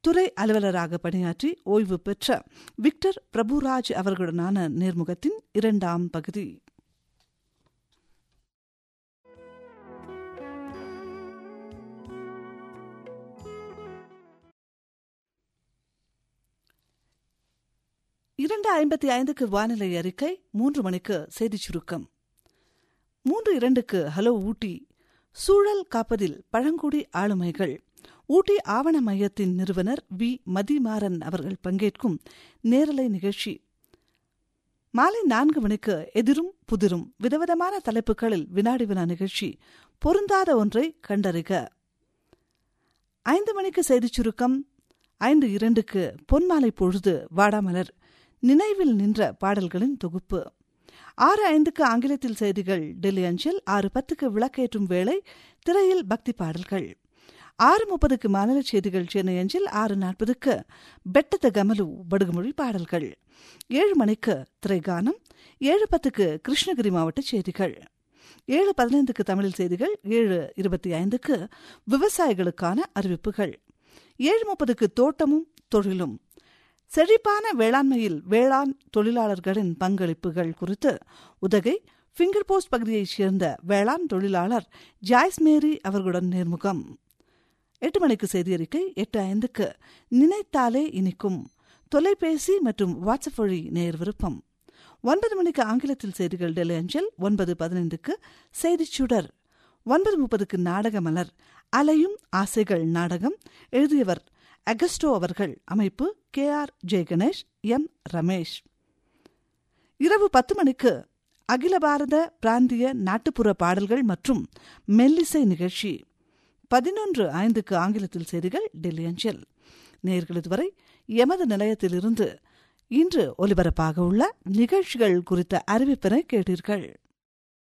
துறை அலுவலராக பணியாற்றி ஓய்வு பெற்ற விக்டர் பிரபுராஜ் அவர்களுடனான நேர்முகத்தின் இரண்டாம் பகுதி இரண்டு ஐம்பத்தி ஐந்துக்கு வானிலை அறிக்கை மூன்று மணிக்கு செய்திச் சுருக்கம் மூன்று இரண்டுக்கு ஹலோ ஊட்டி சூழல் காப்பதில் பழங்குடி ஆளுமைகள் ஊட்டி ஆவண மையத்தின் நிறுவனர் வி மதிமாறன் அவர்கள் பங்கேற்கும் நேரலை நிகழ்ச்சி மாலை நான்கு மணிக்கு எதிரும் புதிரும் விதவிதமான தலைப்புகளில் வினாடி வினா நிகழ்ச்சி பொருந்தாத ஒன்றை கண்டறிக ஐந்து மணிக்கு செய்திச் சுருக்கம் ஐந்து இரண்டுக்கு பொன்மாலை பொழுது வாடாமலர் நினைவில் நின்ற பாடல்களின் தொகுப்பு ஆறு ஐந்துக்கு ஆங்கிலத்தில் செய்திகள் டெல்லி அஞ்சல் ஆறு பத்துக்கு விளக்கேற்றும் வேளை திரையில் பக்தி பாடல்கள் ஆறு முப்பதுக்கு மாநில செய்திகள் சென்னை அஞ்சில் ஆறு நாற்பதுக்கு பெட்டத கமலு படுகுமொழி பாடல்கள் ஏழு மணிக்கு திரைகானம் ஏழு பத்துக்கு கிருஷ்ணகிரி மாவட்ட செய்திகள் ஏழு பதினைந்துக்கு தமிழில் செய்திகள் ஏழு இருபத்தி ஐந்துக்கு விவசாயிகளுக்கான அறிவிப்புகள் ஏழு முப்பதுக்கு தோட்டமும் தொழிலும் செழிப்பான வேளாண்மையில் வேளாண் தொழிலாளர்களின் பங்களிப்புகள் குறித்து உதகை ஃபிங்கர் போஸ்ட் பகுதியைச் சேர்ந்த வேளாண் தொழிலாளர் ஜாய்ஸ் மேரி அவர்களுடன் நேர்முகம் எட்டு மணிக்கு செய்தி அறிக்கை எட்டு ஐந்துக்கு நினைத்தாலே இனிக்கும் தொலைபேசி மற்றும் வாட்ஸ்அப் வழி நேர் விருப்பம் ஒன்பது மணிக்கு ஆங்கிலத்தில் செய்திகள் டெல்லி அஞ்சல் ஒன்பது பதினைந்துக்கு செய்திச் சுடர் ஒன்பது முப்பதுக்கு நாடக மலர் அலையும் ஆசைகள் நாடகம் எழுதியவர் அகஸ்டோ அவர்கள் அமைப்பு K R Jayaganesh M Ramesh இரவு பத்து மணிக்கு அகில பாரத பிராந்திய நாட்டுப்புற பாடல்கள் மற்றும் மெல்லிசை நிகழ்ச்சி பதினொன்று ஐந்துக்கு ஆங்கிலத்தில் செய்திகள் டெல்லி அஞ்சல் நேர்கள் இதுவரை எமது நிலையத்திலிருந்து இன்று ஒலிபரப்பாக உள்ள நிகழ்ச்சிகள் குறித்த அறிவிப்பினை கேட்டீர்கள்